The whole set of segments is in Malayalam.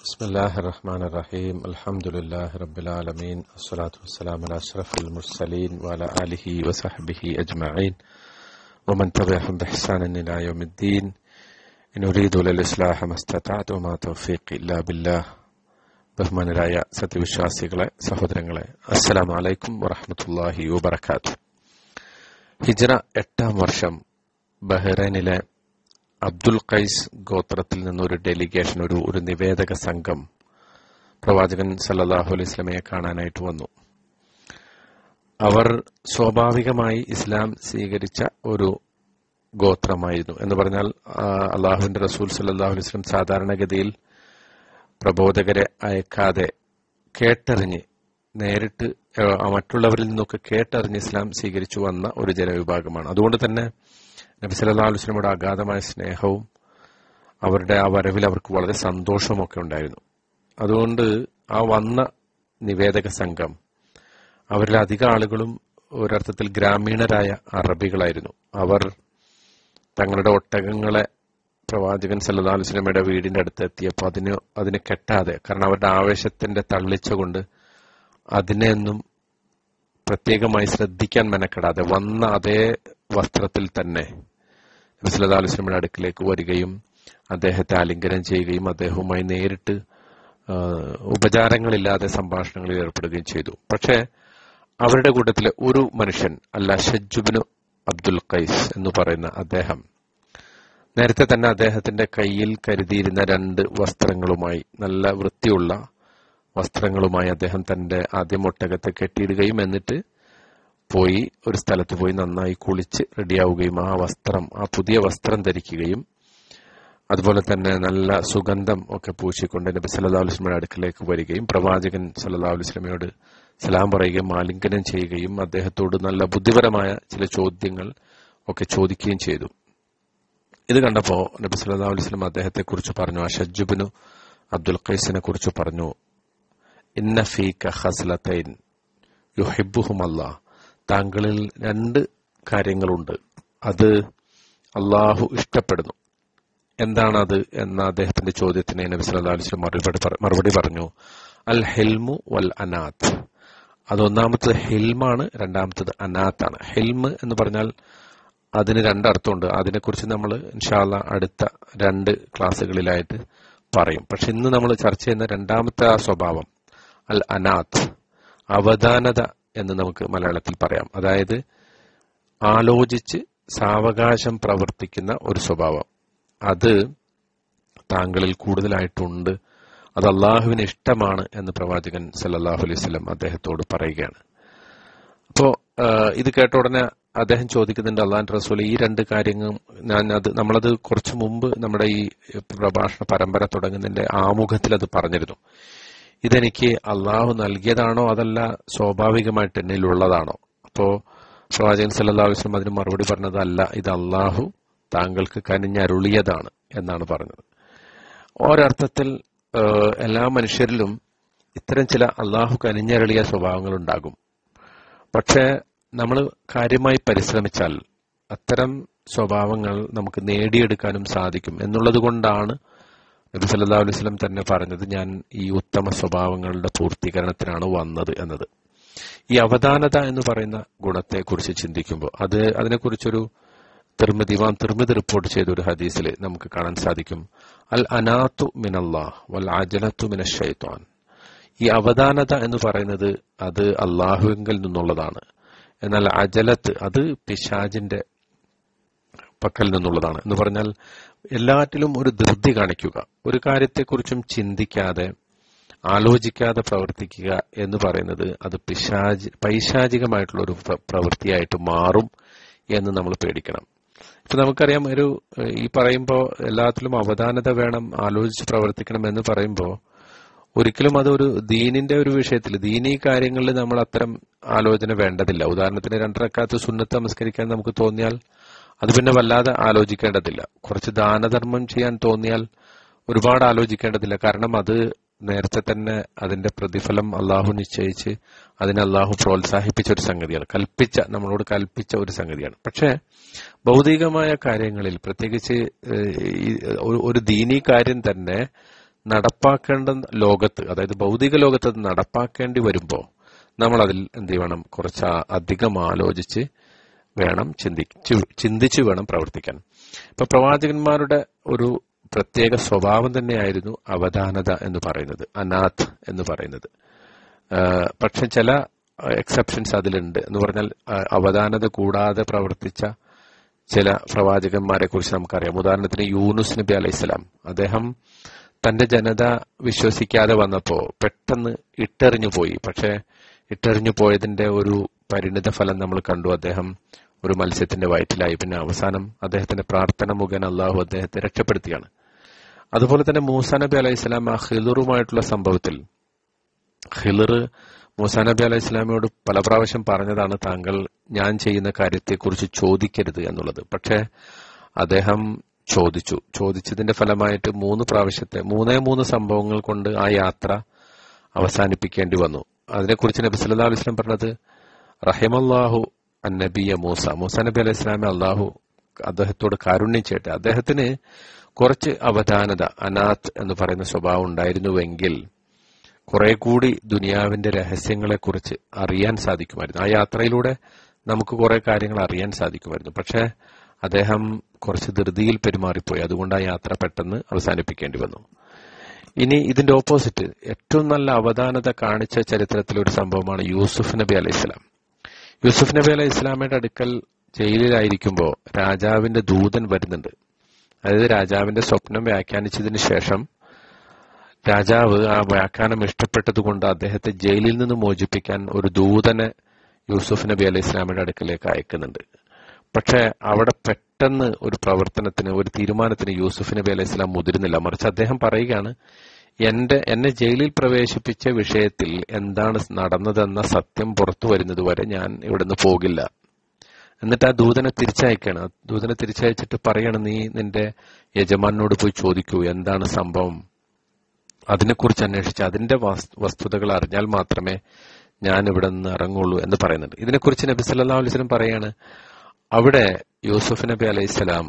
بسم الله الرحمن الرحيم الحمد لله رب العالمين الصلاة والسلام على أشرف المرسلين وعلى آله وصحبه أجمعين ومن تبعهم بإحسان إلى يوم الدين إن أريد للإصلاح ما استطعت وما توفيقي إلا بالله ബഹുമാനരായ സത്യവിശ്വാസികളെ സഹോദരങ്ങളെ അസ്സലാമു അലൈക്കും വറഹമത്തല്ലാഹി വബർക്കാത്തു ഹിജ്റ എട്ടാം വർഷം ബഹ്റൈനിലെ അബ്ദുൽ ഖൈസ് ഗോത്രത്തിൽ നിന്നൊരു ഡെലിഗേഷൻ ഒരു ഒരു നിവേദക സംഘം പ്രവാചകൻ സല്ലല്ലാഹു അലൈഹി സ്വലമയെ കാണാനായിട്ട് വന്നു അവർ സ്വാഭാവികമായി ഇസ്ലാം സ്വീകരിച്ച ഒരു ഗോത്രമായിരുന്നു എന്ന് പറഞ്ഞാൽ ആ, അള്ളാഹുവിന്റെ റസൂൽ സല്ലല്ലാഹു അലൈഹി വസല്ലം സാധാരണഗതിയിൽ പ്രബോധകരെ അയക്കാതെ കേട്ടറിഞ്ഞ് നേരിട്ട് ആ, മറ്റുള്ളവരിൽ നിന്നൊക്കെ കേട്ടറിഞ്ഞ് ഇസ്ലാം സ്വീകരിച്ചു വന്ന ഒരു ജനവിഭാഗമാണ് അതുകൊണ്ട് തന്നെ നബി സല്ലല്ലാഹു അലൈഹി വസല്ലമയുടെ അഗാധമായ സ്നേഹവും അവരുടെ ആ വരവിൽ അവർക്ക് വളരെ സന്തോഷവും ഒക്കെ ഉണ്ടായിരുന്നു അതുകൊണ്ട് ആ വന്ന നിവേദക സംഘം അവരിൽ അധിക ആളുകളും ഒരർത്ഥത്തിൽ ഗ്രാമീണരായ അറബികളായിരുന്നു അവർ തങ്ങളുടെ ഒട്ടകങ്ങളെ പ്രവാചകൻ സല്ലല്ലാഹു അലൈഹി വസല്ലമയുടെ വീടിന്റെ അടുത്ത് എത്തിയപ്പോൾ അതിന് അതിന് കെട്ടാതെ കാരണം അവരുടെ ആവേശത്തിന്റെ തള്ളിച്ച കൊണ്ട് അതിനെയൊന്നും പ്രത്യേകമായി ശ്രദ്ധിക്കാൻ മെനക്കെടാതെ വന്ന അതേ വസ്ത്രത്തിൽ തന്നെ നബി സല്ലല്ലാഹു അലൈഹി വസല്ലമയുടെ അടുക്കിലേക്ക് വരികയും അദ്ദേഹത്തെ ആലിംഗനം ചെയ്യുകയും അദ്ദേഹവുമായി നേരിട്ട് ആ, ഉപചാരങ്ങളില്ലാതെ സംഭാഷണങ്ങളിൽ ഏർപ്പെടുകയും ചെയ്തു പക്ഷേ അവരുടെ കൂട്ടത്തിലെ ഒരു മനുഷ്യൻ അല്ല ഷജ്ജുബിന് അബ്ദുൽ ഖൈസ് എന്ന് പറയുന്ന അദ്ദേഹം നേരത്തെ തന്നെ അദ്ദേഹത്തിന്റെ കയ്യിൽ കരുതിയിരുന്ന രണ്ട് വസ്ത്രങ്ങളുമായി നല്ല വൃത്തിയുള്ള വസ്ത്രങ്ങളുമായി അദ്ദേഹം തന്റെ ആദ്യം ഒട്ടകത്തെ കെട്ടിയിടുകയും എന്നിട്ട് പോയി ഒരു സ്ഥലത്ത് പോയി നന്നായി കുളിച്ച് റെഡിയാവുകയും ആ വസ്ത്രം ആ പുതിയ വസ്ത്രം ധരിക്കുകയും അതുപോലെ തന്നെ നല്ല സുഗന്ധം ഒക്കെ പൂശിക്കൊണ്ട് നബി സല്ലല്ലാഹു അലൈഹി വസല്ലമയുടെ അടുക്കലേക്ക് വരികയും പ്രവാചകൻ സല്ലല്ലാഹു അലൈഹി വസല്ലമയോട് സലാം പറയുകയും ആലിംഗനം ചെയ്യുകയും അദ്ദേഹത്തോട് നല്ല ബുദ്ധിപരമായ ചില ചോദ്യങ്ങൾ ഒക്കെ ചോദിക്കുകയും ചെയ്തു ഇത് കണ്ടപ്പോ നബി സല്ലല്ലാഹു അലൈഹി വസല്ലം അദ്ദേഹത്തെ കുറിച്ച് പറഞ്ഞു അഷജുബിനു അബ്ദുൽ ഖൈസിനെ കുറിച്ച് പറഞ്ഞു ഇന്ന ഫീക ഖസ്ലത്തൈൻ യുഹിബ്ബുഹുമല്ലാ താങ്കളിൽ രണ്ട് കാര്യങ്ങളുണ്ട് അത് അള്ളാഹു ഇഷ്ടപ്പെടുന്നു എന്താണത് എന്ന അദ്ദേഹത്തിന്റെ ചോദ്യത്തിന് നബി സല്ലല്ലാഹു അലൈഹി വസല്ലം മറുപടി പറ- മറുപടി പറഞ്ഞു അൽ ഹിൽമു വൽ അനാത്ത് അത് ഒന്നാമത്തത് ഹിൽമാണ് രണ്ടാമത്തത് അനാത്താണ് ഹിൽമ് എന്ന് പറഞ്ഞാൽ അതിന് രണ്ടർത്ഥമുണ്ട് അതിനെക്കുറിച്ച് നമ്മൾ ഇൻഷാല്ല അടുത്ത രണ്ട് ക്ലാസ്സുകളിലായിട്ട് പറയും പക്ഷെ ഇന്ന് നമ്മൾ ചർച്ച ചെയ്യുന്ന രണ്ടാമത്തെ ആ സ്വഭാവം അൽ അനാത്ത് അവധാനത എന്ന് നമുക്ക് മലയാളത്തിൽ പറയാം അതായത് ആലോചിച്ച് സാവകാശം പ്രവർത്തിക്കുന്ന ഒരു സ്വഭാവം അത് താങ്കളിൽ കൂടുതലായിട്ടുണ്ട് അത് അള്ളാഹുവിന് ഇഷ്ടമാണ് എന്ന് പ്രവാചകൻ സല്ലല്ലാഹു അലൈഹി വസല്ലം അദ്ദേഹത്തോട് പറയുകയാണ് അപ്പോ ആ, ഇത് കേട്ട ഉടനെ അദ്ദേഹം ചോദിക്കുന്നുണ്ട് അള്ളാഹൻ റസൂൽ ഈ രണ്ട് കാര്യങ്ങളും ഞാൻ അത് നമ്മളത് കുറച്ചു മുമ്പ് നമ്മുടെ ഈ പ്രഭാഷണ പരമ്പര തുടങ്ങുന്നതിന്റെ ആമുഖത്തിൽ അത് പറഞ്ഞിരുന്നു ഇതെനിക്ക് അള്ളാഹു നൽകിയതാണോ അതല്ല സ്വാഭാവികമായിട്ട് എന്നിലുള്ളതാണോ അപ്പോ പ്രവാചകൻ സല്ലല്ലാഹു അലൈഹി വസല്ലം അതിന് മറുപടി പറഞ്ഞത് അല്ല ഇത് അള്ളാഹു താങ്കൾക്ക് കനിഞ്ഞരുളിയതാണ് എന്നാണ് പറഞ്ഞത് ഒരർത്ഥത്തിൽ ഏഹ്, എല്ലാ മനുഷ്യരിലും ഇത്തരം ചില അള്ളാഹു കനിഞ്ഞരളിയ സ്വഭാവങ്ങൾ ഉണ്ടാകും പക്ഷേ നമ്മൾ കാര്യമായി പരിശ്രമിച്ചാൽ അത്തരം സ്വഭാവങ്ങൾ നമുക്ക് നേടിയെടുക്കാനും സാധിക്കും എന്നുള്ളത് കൊണ്ടാണ് നബി സല്ലല്ലാഹു അലൈഹി വസല്ലം തന്നെ പറഞ്ഞത് ഞാൻ ഈ ഉത്തമ സ്വഭാവങ്ങളുടെ പൂർത്തീകരണത്തിനാണ് വന്നത് എന്നത് ഈ അവധാനത എന്ന് പറയുന്ന ഗുണത്തെക്കുറിച്ച് ചിന്തിക്കുമ്പോൾ അത് അതിനെക്കുറിച്ചൊരു തിർമിതി ഇമാം തിർമിതി റിപ്പോർട്ട് ചെയ്ത ഒരു ഹദീസിൽ നമുക്ക് കാണാൻ സാധിക്കും അൽ അനാത്തു മിനല്ലാഹ് വൽ അജലത്തു മിന ഷൈത്വാൻ ഈ അവധാനത എന്ന് പറയുന്നത് അത് അള്ളാഹുവിങ്കിൽ നിന്നുള്ളതാണ് എന്നാൽ അജലത്ത് അത് പിശാജിന്റെ പക്കൽ നിന്നുള്ളതാണ് എന്ന് പറഞ്ഞാൽ എല്ലാറ്റിലും ഒരു ധൃതി കാണിക്കുക ഒരു കാര്യത്തെക്കുറിച്ചും ചിന്തിക്കാതെ ആലോചിക്കാതെ പ്രവർത്തിക്കുക എന്ന് പറയുന്നത് അത് പിശാജ് പൈശാചികമായിട്ടുള്ള ഒരു പ്ര- പ്രവൃത്തിയായിട്ട് മാറും എന്ന് നമ്മൾ പേടിക്കണം ഇപ്പൊ നമുക്കറിയാം ഒരു ഏഹ്, ഈ പറയുമ്പോൾ എല്ലാത്തിലും അവധാനത വേണം ആലോചിച്ച് പ്രവർത്തിക്കണം എന്ന് പറയുമ്പോൾ ഒരിക്കലും അതൊരു ദീനിന്റെ ഒരു വിഷയത്തിൽ ദീനീ കാര്യങ്ങളിൽ നമ്മൾ അത്തരം ആലോചന വേണ്ടതില്ല ഉദാഹരണത്തിന് രണ്ടരക്കാലത്ത് സുന്നത്ത് നമസ്കരിക്കാൻ നമുക്ക് തോന്നിയാൽ അത് പിന്നെ വല്ലാതെ ആലോചിക്കേണ്ടതില്ല കുറച്ച് ദാനധർമ്മം ചെയ്യാൻ തോന്നിയാൽ ഒരുപാട് ആലോചിക്കേണ്ടതില്ല കാരണം അത് നേരത്തെ തന്നെ അതിന്റെ പ്രതിഫലം അള്ളാഹു നിശ്ചയിച്ച് അതിനെ അള്ളാഹു പ്രോത്സാഹിപ്പിച്ച ഒരു സംഗതിയാണ് കൽപ്പിച്ച നമ്മളോട് കൽപ്പിച്ച ഒരു സംഗതിയാണ് പക്ഷേ ഭൗതികമായ കാര്യങ്ങളിൽ പ്രത്യേകിച്ച് ഏഹ്, ഈ ഒരു- ഒരു ദീനീ കാര്യം തന്നെ നടപ്പാക്കേണ്ട ലോകത്ത് അതായത് ഭൗതിക ലോകത്ത് അത് നടപ്പാക്കേണ്ടി വരുമ്പോൾ നമ്മൾ അതിൽ എന്ത് ചെയ്യണം കുറച്ച് ആ- അധികം ആലോചിച്ച് വേണം ചിന്തിച്ചു ചിന്തിച്ചു വേണം പ്രവർത്തിക്കാൻ ഇപ്പൊ പ്രവാചകന്മാരുടെ ഒരു പ്രത്യേക സ്വഭാവം തന്നെയായിരുന്നു അവധാനത എന്ന് പറയുന്നത് അനാഥ് എന്ന് പറയുന്നത് ആഹ് പക്ഷെ ചില എക്സെപ്ഷൻസ് അതിലുണ്ട് എന്ന് പറഞ്ഞാൽ ആഹ് അവധാനത കൂടാതെ പ്രവർത്തിച്ച ചില പ്രവാചകന്മാരെ കുറിച്ച് നമുക്കറിയാം ഉദാഹരണത്തിന് യൂനുസ് നബി അലൈഹിസ്സലാം അദ്ദേഹം തന്റെ ജനത വിശ്വസിക്കാതെ വന്നപ്പോ പെട്ടെന്ന് ഇട്ടെറിഞ്ഞു പോയി പക്ഷെ ഇട്ടെറിഞ്ഞു പോയതിന്റെ ഒരു പരിണിത ഫലം നമ്മൾ കണ്ടു അദ്ദേഹം ഒരു മത്സ്യത്തിന്റെ വയറ്റിലായി പിന്നെ അവസാനം അദ്ദേഹത്തിന്റെ പ്രാർത്ഥന മുഖേന അള്ളാഹു അദ്ദേഹത്തെ രക്ഷപ്പെടുത്തിയാണ് അതുപോലെ തന്നെ മൂസ നബി അലൈഹി സ്വലാം ആ ഹിലുറുമായിട്ടുള്ള സംഭവത്തിൽ ഹിലർ മൂസാ നബി അലൈഹി സ്വലാമിയോട് പല പ്രാവശ്യം പറഞ്ഞതാണ് താങ്കൾ ഞാൻ ചെയ്യുന്ന കാര്യത്തെക്കുറിച്ച് ചോദിക്കരുത് എന്നുള്ളത് പക്ഷേ അദ്ദേഹം ചോദിച്ചു ചോദിച്ചതിന്റെ ഫലമായിട്ട് മൂന്ന് പ്രാവശ്യത്തെ മൂന്നേ മൂന്ന് സംഭവങ്ങൾ കൊണ്ട് ആ യാത്ര അവസാനിപ്പിക്കേണ്ടി വന്നു അതിനെക്കുറിച്ച് നബി സല്ലല്ലാഹു അലൈഹി വസല്ലം പറഞ്ഞത് റഹിമല്ലാഹു അന്നബിയ മൂസ മൂസ നബി അലൈഹി സ്വലാമെ അള്ളാഹു അദ്ദേഹത്തോട് കാരുണ്യം ചെയ്യട്ടെ അദ്ദേഹത്തിന് കുറച്ച് അവധാനത അനാഥ് എന്ന് പറയുന്ന സ്വഭാവം ഉണ്ടായിരുന്നുവെങ്കിൽ കുറെ കൂടി ദുനിയാവിന്റെ രഹസ്യങ്ങളെക്കുറിച്ച് അറിയാൻ സാധിക്കുമായിരുന്നു ആ യാത്രയിലൂടെ നമുക്ക് കുറെ കാര്യങ്ങൾ അറിയാൻ സാധിക്കുമായിരുന്നു പക്ഷേ അദ്ദേഹം കുറച്ച് ധൃതിയിൽ പെരുമാറിപ്പോയി അതുകൊണ്ട് ആ യാത്ര പെട്ടെന്ന് അവസാനിപ്പിക്കേണ്ടി വന്നു ഇനി ഇതിന്റെ ഓപ്പോസിറ്റ് ഏറ്റവും നല്ല അവധാനത കാണിച്ച ചരിത്രത്തിലെ ഒരു സംഭവമാണ് യൂസുഫ് നബി അലൈഹി സ്വലാം യൂസുഫ് നബി അലൈഹി ഇസ്ലാമയുടെ അടുക്കൽ ജയിലിലായിരിക്കുമ്പോൾ രാജാവിന്റെ ദൂതൻ വരുന്നുണ്ട് അതായത് രാജാവിന്റെ സ്വപ്നം വ്യാഖ്യാനിച്ചതിന് ശേഷം രാജാവ് ആ വ്യാഖ്യാനം ഇഷ്ടപ്പെട്ടതുകൊണ്ട് അദ്ദേഹത്തെ ജയിലിൽ നിന്ന് മോചിപ്പിക്കാൻ ഒരു ദൂതനെ യൂസുഫ് നബി അലൈഹി ഇസ്ലാമിന്റെ അടുക്കലേക്ക് അയക്കുന്നുണ്ട് പക്ഷെ അവിടെ പെട്ടെന്ന് ഒരു പ്രവർത്തനത്തിന് ഒരു തീരുമാനത്തിന് യൂസുഫ് നബി അലൈഹി ഇസ്ലാം മുതിരുന്നില്ല മറിച്ച് അദ്ദേഹം പറയുകയാണ് എന്റെ എന്നെ ജയിലിൽ പ്രവേശിപ്പിച്ച വിഷയത്തിൽ എന്താണ് നടന്നതെന്ന സത്യം പുറത്തു വരുന്നത് വരെ ഞാൻ ഇവിടുന്ന് പോകില്ല എന്നിട്ട് ആ ദൂതനെ തിരിച്ചയക്കാണ് ആ ദൂതനെ തിരിച്ചയച്ചിട്ട് പറയാണ് നീ നിന്റെ യജമാനോട് പോയി ചോദിക്കൂ എന്താണ് സംഭവം അതിനെക്കുറിച്ച് അന്വേഷിച്ച് അതിന്റെ വസ്- വസ്തുതകൾ അറിഞ്ഞാൽ മാത്രമേ ഞാൻ ഇവിടെ നിന്ന് ഇറങ്ങുള്ളൂ എന്ന് പറയുന്നുണ്ട് ഇതിനെക്കുറിച്ച് നബി സല്ലല്ലാഹു അലൈഹി വസല്ലം പറയാണ് അവിടെ യൂസുഫ് നബി അലൈഹി സ്വലാം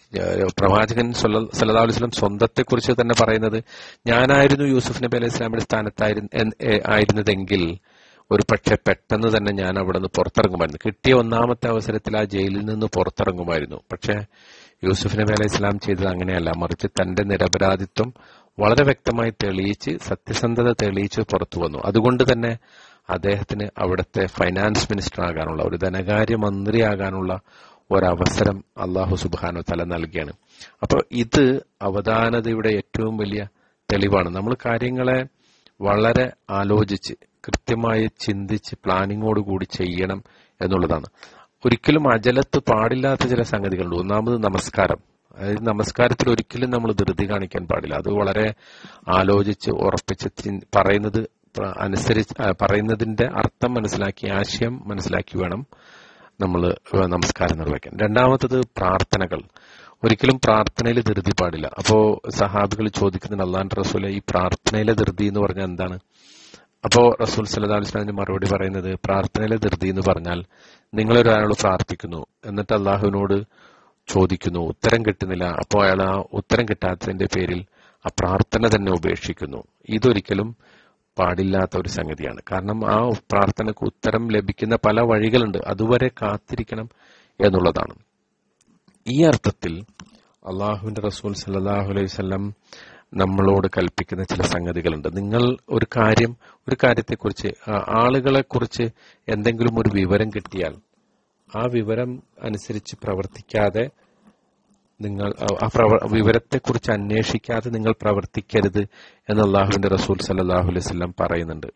പ്രവാചകൻ സല്ല- സല്ലല്ലാഹു അലൈഹി വസല്ലം സ്വന്തത്തെക്കുറിച്ച് തന്നെ പറയുന്നത് ഞാനായിരുന്നു യൂസുഫ് നബി അലൈഹി സ്വലാമിന്റെ സ്ഥാനത്തായിരുന്നു എൻ- എ- ആയിരുന്നതെങ്കിൽ ഒരു പക്ഷെ പെട്ടെന്ന് തന്നെ ഞാൻ അവിടെ നിന്ന് പുറത്തിറങ്ങുമായിരുന്നു കിട്ടിയ ഒന്നാമത്തെ അവസരത്തിൽ ആ ജയിലിൽ നിന്ന് പുറത്തിറങ്ങുമായിരുന്നു പക്ഷെ യൂസുഫ് നബി അലൈഹി സ്വലാം ചെയ്തത് അങ്ങനെയല്ല മറിച്ച് തന്റെ നിരപരാധിത്വം വളരെ വ്യക്തമായി തെളിയിച്ച് സത്യസന്ധത തെളിയിച്ച് പുറത്തു വന്നു അതുകൊണ്ട് തന്നെ അദ്ദേഹത്തിന് അവിടുത്തെ ഫൈനാൻസ് മിനിസ്റ്റർ ആകാനുള്ള ഒരു ധനകാര്യ മന്ത്രിയാകാനുള്ള ഒരവസരം അള്ളാഹു സുബാനു തല നൽകിയാണ് അപ്പൊ ഇത് അവധാനതയുടെ ഏറ്റവും വലിയ തെളിവാണ് നമ്മൾ കാര്യങ്ങളെ വളരെ ആലോചിച്ച് കൃത്യമായി ചിന്തിച്ച് പ്ലാനിങ്ങോട് കൂടി ചെയ്യണം എന്നുള്ളതാണ് ഒരിക്കലും അജലത്ത് പാടില്ലാത്ത ചില സംഗതികളുണ്ട് ഒന്നാമത് നമസ്കാരം അതായത് നമസ്കാരത്തിൽ ഒരിക്കലും നമ്മൾ ധൃതി കാണിക്കാൻ പാടില്ല അത് വളരെ ആലോചിച്ച് ഉറപ്പിച്ച് ചിൻ- പറയുന്നത് പ്ര- അനുസരിച്ച് ആ, പറയുന്നതിന്റെ അർത്ഥം മനസ്സിലാക്കി ആശയം മനസ്സിലാക്കി വേണം നമ്മൾ നമസ്കാരം നിർവഹിക്കാൻ രണ്ടാമത്തത് പ്രാർത്ഥനകൾ ഒരിക്കലും പ്രാർത്ഥനയിൽ ധൃതി പാടില്ല അപ്പോ സഹാബികൾ ചോദിക്കുന്നുണ്ട് അള്ളാൻ റസൂലെ ഈ പ്രാർത്ഥനയിലെ ധൃതി എന്ന് പറഞ്ഞാൽ എന്താണ് അപ്പോ റസൂൽ സല്ലല്ലാഹു അലൈഹി വസല്ലം മറുപടി പറയുന്നത് പ്രാർത്ഥനയിലെ ധൃതി എന്ന് പറഞ്ഞാൽ നിങ്ങളൊരാളോട് പ്രാർത്ഥിക്കുന്നു എന്നിട്ട് അള്ളാഹുവിനോട് ചോദിക്കുന്നു ഉത്തരം കിട്ടുന്നില്ല അപ്പോൾ അയാൾ ആ ഉത്തരം കിട്ടാത്തതിന്റെ പേരിൽ ആ പ്രാർത്ഥന തന്നെ ഉപേക്ഷിക്കുന്നു ഇതൊരിക്കലും പാടില്ലാത്ത ഒരു സംഗതിയാണ് കാരണം ആ പ്രാർത്ഥനക്ക് ഉത്തരം ലഭിക്കുന്ന പല വഴികളുണ്ട് അതുവരെ കാത്തിരിക്കണം എന്നുള്ളതാണ് ഈ അർത്ഥത്തിൽ അള്ളാഹുവിന്റെ റസൂൽ സല്ലല്ലാഹു അലൈഹി വസല്ലം നമ്മളോട് കൽപ്പിക്കുന്ന ചില സംഗതികളുണ്ട് നിങ്ങൾ ഒരു കാര്യം ഒരു കാര്യത്തെക്കുറിച്ച് ആ- ആളുകളെക്കുറിച്ച് എന്തെങ്കിലും ഒരു വിവരം കിട്ടിയാൽ ആ വിവരം അനുസരിച്ച് പ്രവർത്തിക്കാതെ നിങ്ങൾ ആ- ആ പ്രവ- വിവരത്തെക്കുറിച്ച് അന്വേഷിക്കാതെ നിങ്ങൾ പ്രവർത്തിക്കരുത് എന്ന് അള്ളാഹുവിന്റെ റസൂൽ സല്ലല്ലാഹു അലൈഹി വസല്ലം പറയുന്നുണ്ട്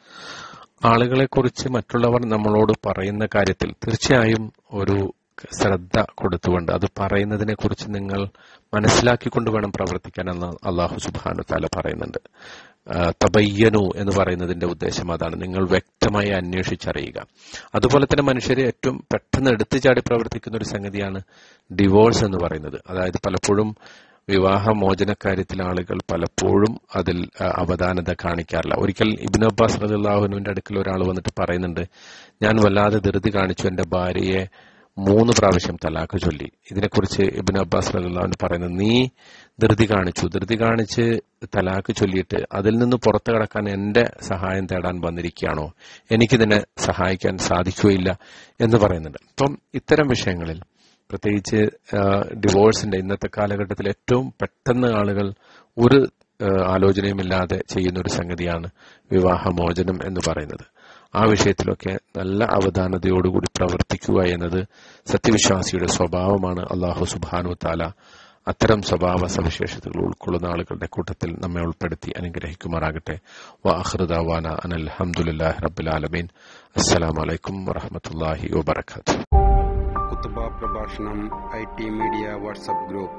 ആളുകളെക്കുറിച്ച് മറ്റുള്ളവർ നമ്മളോട് പറയുന്ന കാര്യത്തിൽ തീർച്ചയായും ഒരു ശ്രദ്ധ കൊടുത്തുകൊണ്ട് അത് പറയുന്നതിനെ കുറിച്ച് നിങ്ങൾ മനസ്സിലാക്കിക്കൊണ്ട് വേണം പ്രവർത്തിക്കാൻ എന്ന് അള്ളാഹു സുബാനു താല പറയുന്നുണ്ട് ആ, തബയ്യനു എന്ന് പറയുന്നതിന്റെ ഉദ്ദേശം അതാണ് നിങ്ങൾ വ്യക്തമായി അന്വേഷിച്ചറിയുക അതുപോലെ തന്നെ മനുഷ്യരെ ഏറ്റവും പെട്ടെന്ന് എടുത്തു ചാടി പ്രവർത്തിക്കുന്ന ഒരു സംഗതിയാണ് ഡിവോഴ്സ് എന്ന് പറയുന്നത് അതായത് പലപ്പോഴും വിവാഹ മോചനക്കാര്യത്തിൽ ആളുകൾ പലപ്പോഴും അതിൽ ആ, അവധാനത കാണിക്കാറില്ല ഒരിക്കൽ ഇബിൻ അബ്ബാസ് റലിള്ളാഹുനുവിന്റെ അടുക്കൽ ഒരാൾ വന്നിട്ട് പറയുന്നുണ്ട് ഞാൻ വല്ലാതെ ധൃതി കാണിച്ചു എന്റെ ഭാര്യയെ മൂന്ന് പ്രാവശ്യം തലാഖ് ചൊല്ലി ഇതിനെക്കുറിച്ച് ഇബിൻ അബ്ബാസ് റഹ്ലാവിന് പറയുന്നത് നീ ധൃതി കാണിച്ചു ധൃതി കാണിച്ച് തലാഖ് ചൊല്ലിയിട്ട് അതിൽ നിന്ന് പുറത്തു കടക്കാൻ എന്റെ സഹായം തേടാൻ വന്നിരിക്കുകയാണോ എനിക്കിതിനെ സഹായിക്കാൻ സാധിക്കുകയില്ല എന്ന് പറയുന്നുണ്ട് അപ്പം ഇത്തരം വിഷയങ്ങളിൽ പ്രത്യേകിച്ച് ഡിവോഴ്സിന്റെ ഇന്നത്തെ കാലഘട്ടത്തിൽ ഏറ്റവും പെട്ടെന്ന് ആളുകൾ ഒരു ആലോചനയുമില്ലാതെ ചെയ്യുന്ന ഒരു സംഗതിയാണ് വിവാഹമോചനം എന്ന് പറയുന്നത് ആ വിഷയത്തിലൊക്കെ നല്ല അവധാനതയോടുകൂടി പ്രവർത്തിക്കുക എന്നത് സത്യവിശ്വാസിയുടെ സ്വഭാവമാണ് അള്ളാഹു സുബാനു താല അത്തരം സ്വഭാവ സവിശേഷതകൾ ഉൾക്കൊള്ളുന്ന ആളുകളുടെ കൂട്ടത്തിൽ നമ്മെ ഉൾപ്പെടുത്തി അനുഗ്രഹിക്കുമാറാകട്ടെ വാഹൃദാവാന അനൽ അഹമ്മദുല്ലാഹി റബ്ബുലാലമീൻ അസ്സലാമലൈക്കും വറഹമത്തല്ലാഹി വബർക്കാത്തു കുത്തുബ പ്രഭാഷണം I T media WhatsApp group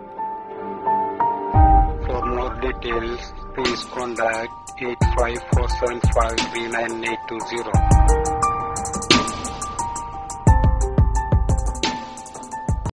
For more details, please contact 854753980.